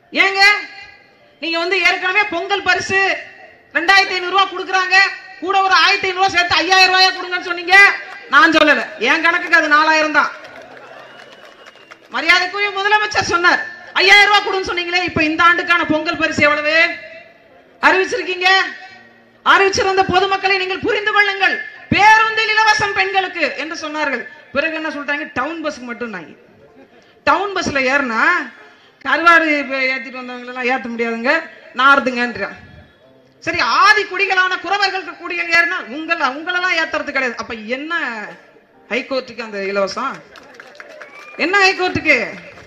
ஏங்க நீங்க வந்து ஏற்கனவே பொங்கல் பரிசு ரெண்டாயிரத்தி ஐநூறு ரூபாய் கொடுக்குறாங்க கூட ஒரு ஆயிரத்தி ஐநூறு ரூபாய் சேர்த்து ஐயாயிரம் ரூபாயா கொடுங்கன்னு சொன்னீங்க நான் சொல்லல என் கணக்குக்கு அது நாலாயிரம் தான் மரியாதைக்குரிய முதலமைச்சர் சொன்னார் ஐயாயிரம் ரூபாய் கொடுன்னு சொன்னீங்களே இப்ப இந்த ஆண்டுக்கான பொங்கல் பரிசு எவ்வளவு அறிவிச்சிருக்கீங்க அறிவிச்சிருந்த பொதுமக்களை நீங்கள் புரிந்து கொள்ளுங்கள் பேருந்தில் இலவசம் பெண்களுக்கு என்று சொன்னார்கள் பிறகு என்ன சொல்றாங்க டவுன் பஸ்க்கு மட்டும் நாங்க டவுன் பஸ்ல ஏறினா கருவாடு இப்ப ஏத்திட்டு வந்தவங்க எல்லாம் ஏத்த முடியாதுங்க நார்துங்கன்றான் சரி ஆதி குடிகளான குறவர்கள் குடிகள் ஏறினா உங்கள உங்களெல்லாம் ஏத்துறது கிடையாது அப்ப என்ன ஹைகோர்ட்டுக்கு அந்த இலவசம் என்ன ஹைகோர்ட்டுக்கு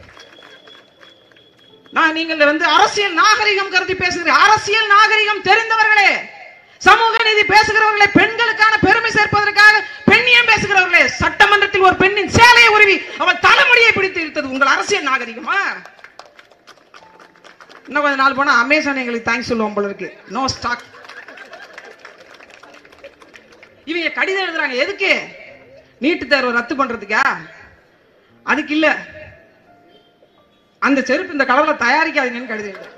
நான் நீங்கள் வந்து அரசியல் நாகரிகம் கருதி பேசுகிறேன் அரசியல் நாகரிகம் தெரிந்தவர்களே சமூக நீதி பேசுகிறவர்களே பெண்களுக்கான பெருமை சேர்ப்பதற்காக பெண்ணியம் பேசுகிறவர்களே சட்டமன்றத்தில் ஒரு பெண்ணின் சேலையை உருவி அவள் தலைமுடியை பிடித்து இழுத்தது உங்கள் அரசியல் நாகரிகமா இன்னும் கொஞ்ச நாள் போனா அமேசான் எங்களுக்கு தேங்க்ஸ் சொல்லுவோம் போல இருக்கு நோ ஸ்டாக் இவங்க கடிதம் எழுதுறாங்க எதுக்கு நீட்டு தேர்வு ரத்து பண்றதுக்கா அதுக்கு இல்ல அந்த செருப்பு இந்த கலர்ல தயாரிக்காதீங்கன்னு கடிதம் எழுதுறேன்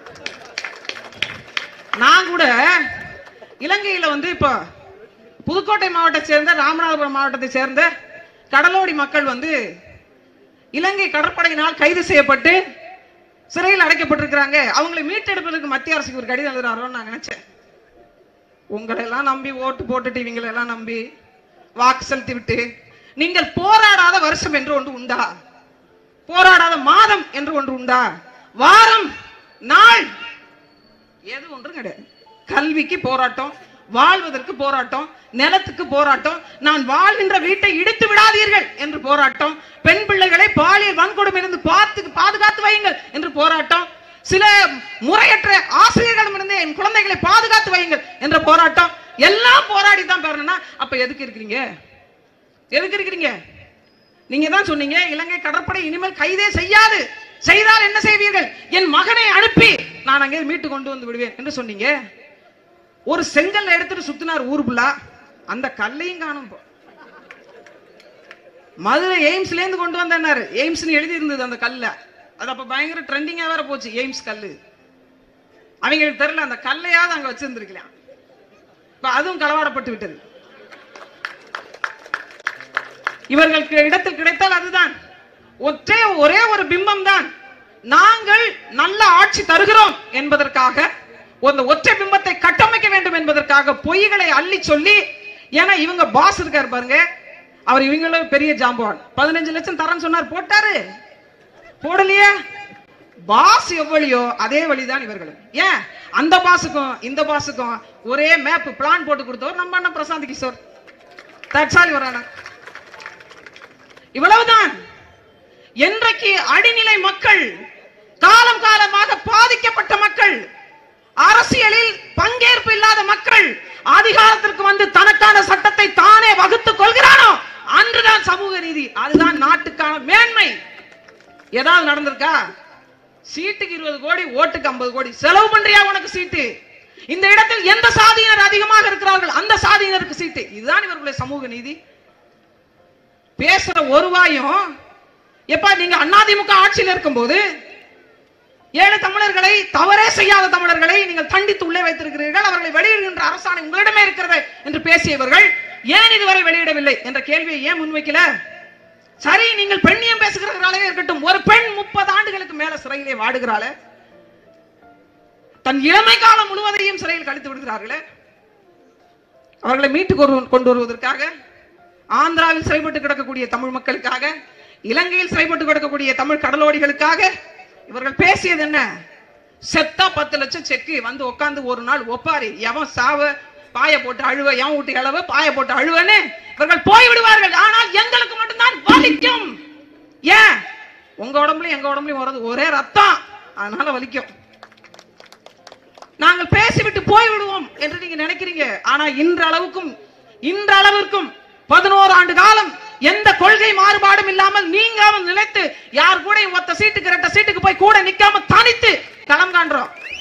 நான் கூட இலங்கையில வந்து இப்போ புதுக்கோட்டை மாவட்டத்தை சேர்ந்த ராமநாதபுரம் மாவட்டத்தை சேர்ந்த கடலோடி மக்கள் வந்து இலங்கை கடற்படையினால் கைது செய்யப்பட்டு சிறையில் அடைக்கப்பட்டிருக்கிறாங்க அவங்களை மீட்டெடுப்பதற்கு மத்திய அரசுக்கு ஒரு கடிதம் எழுதுறாரோன்னு நான் நினைச்சேன் உங்களை எல்லாம் நம்பி ஓட்டு போட்டுட்டு இவங்களை எல்லாம் நம்பி வாக்கு செலுத்தி விட்டு நீங்கள் போராடாத வருஷம் என்று ஒன்று உண்டா போராடாத மாதம் என்று ஒன்று உண்டா வாரம் நாள் எது ஒன்றும் கிடையாது கல்விக்கு போராட்டம் வாழ்வதற்கு போராட்டம் நிலத்துக்கு போராட்டம் நான் வாழ்கின்ற வீட்டை இடித்து விடாதீர்கள் என்று போராட்டம் பெண் பிள்ளைகளை பாலியல் வன்கொடுமையிலிருந்து பார்த்து பாதுகாத்து வையுங்கள் என்று போராட்டம் சில முறையற்ற ஆசிரியர்களிடமிருந்து என் குழந்தைகளை பாதுகாத்து வையுங்கள் என்ற போராட்டம் எல்லாம் போராடி தான் பெறணும்னா அப்ப எதுக்கு இருக்கிறீங்க எதுக்கு இருக்கிறீங்க நீங்க தான் சொன்னீங்க இலங்கை கடற்படை இனிமேல் கைதே செய்யாது செய்தால் என்ன செய்வீர்கள் என் மகனை அனுப்பி நான் அங்கே மீட்டு கொண்டு வந்து விடுவேன் என்று சொன்னீங்க ஒரு செங்கல் எடுத்துட்டு சுத்தினார் ஊர் ஃபுல்லா அந்த கல்லையும் காணும் இப்போ. மதுரை எய்ம்ஸ்ல இருந்து கொண்டு வந்தாரு எய்ம்ஸ்னு எழுதி இருந்தது அந்த கல்ல அது அப்ப பயங்கர ட்ரெண்டிங்கா வேற போச்சு எய்ம்ஸ் கல்லு அவங்களுக்கு தெரியல அந்த கல்லையாவது அங்க வச்சிருந்திருக்கலாம் இப்ப அதுவும் களவாடப்பட்டு விட்டது இவர்களுக்கு இடத்தில் கிடைத்தால் அதுதான் ஒற்றே ஒரே ஒரு பிம்பம் தான் நாங்கள் நல்ல ஆட்சி தருகிறோம் என்பதற்காக அந்த ஒற்றை பிம்பத்தை கட்டமைக்க வேண்டும் என்பதற்காக பொய்களை அள்ளி சொல்லி ஏன்னா இவங்க பாஸ் இருக்காரு பாருங்க அவர் இவங்களும் பெரிய ஜாம்பவான் பதினஞ்சு லட்சம் தரேன்னு சொன்னார் போட்டாரு போடலையே பாஸ் எவ்வளியோ அதே வழிதான் இவர்களும் ஏன் அந்த பாஸுக்கும் இந்த பாஸுக்கும் ஒரே மேப் பிளான் போட்டு கொடுத்தவர் நம்ம அண்ணன் Prashant Kishor that's all your honour இவ்வளவுதான் என்றைக்கு அடிநிலை மக்கள் காலம் காலமாக பாதிக்கப்பட்ட மக்கள் அரசியலில் பங்கேற்பு இல்லாத மக்கள் அதிகாரத்திற்கு வந்து தனக்கான சட்டத்தை தானே வகுத்துக் கொள்கிறானோ அன்றுதான் சமூக நீதி அதுதான் நாட்டுக்கான மேன்மை ஏதாவது நடந்திருக்கா சீட்டுக்கு இருபது கோடி ஓட்டுக்கு ஐம்பது கோடி செலவு பண்றியா உனக்கு சீட்டு இந்த இடத்தில் எந்த சாதியினர் அதிகமாக இருக்கிறார்கள் அந்த சாதியினருக்கு சீட்டு இதுதான் இவர்களுடைய சமூக நீதி பேசுற ஒரு வாயும் எப்ப நீங்க அதிமுக ஆட்சியில் இருக்கும்போது ஏழு தமிழர்களை தவறே செய்யாத தமிழர்களை நீங்கள் தண்டித்து உள்ளே வைத்திருக்கிறீர்கள் அவர்களை வெளியிடுகின்ற அரசாணை உங்களிடமே இருக்கிறது என்று பேசியவர்கள் ஏன் இதுவரை வெளியிடவில்லை என்ற கேள்வியை ஏன் முன்வைக்கல சரி நீங்கள் பெண்ணியம் பேசுகிறவர்களாலே இருக்கட்டும் ஒரு பெண் முப்பது ஆண்டுகளுக்கு மேல சிறையிலே வாடுகிறாளே தன் இளமை காலம் முழுவதையும் சிறையில் கழித்து விடுகிறார்களே அவர்களை மீட்டு கொண்டு- கொண்டு வருவதற்காக ஆந்திராவில் சிறைப்பட்டு கிடக்கக்கூடிய தமிழ் மக்களுக்காக இலங்கையில் சிறைப்பட்டு கிடக்கக்கூடிய தமிழ் கடலோடிகளுக்காக இவர்கள் பேசியது என்ன செத்தா பத்து லட்சம் செக்கு வந்து உட்கார்ந்து ஒரு நாள் ஒப்பாரி எவன் சாவ பாய போட்டு அழுவ எவன் விட்டு இளவ பாய போட்டு அழுவன்னு இவர்கள் போய் விடுவார்கள் ஆனால் எங்களுக்கு மட்டும்தான் வலிக்கும் ஏன் உங்க உடம்புலயும் எங்க உடம்புலயும் வர்றது ஒரே ரத்தம் அதனால வலிக்கும் நாங்கள் பேசிவிட்டு போய் விடுவோம் என்று நீங்க நினைக்கிறீங்க ஆனா இன்றளவுக்கும் இன்றளவிற்கும் பதினோரு ஆண்டு காலம் எந்த கொள்கை மாறுபாடும் இல்லாமல் நீங்காமல் நினைத்து யார் கூட ஒத்த சீட்டுக்கு ரெட்ட சீட்டுக்கு போய் கூட நிக்காம தனித்து களம் காண்றோம்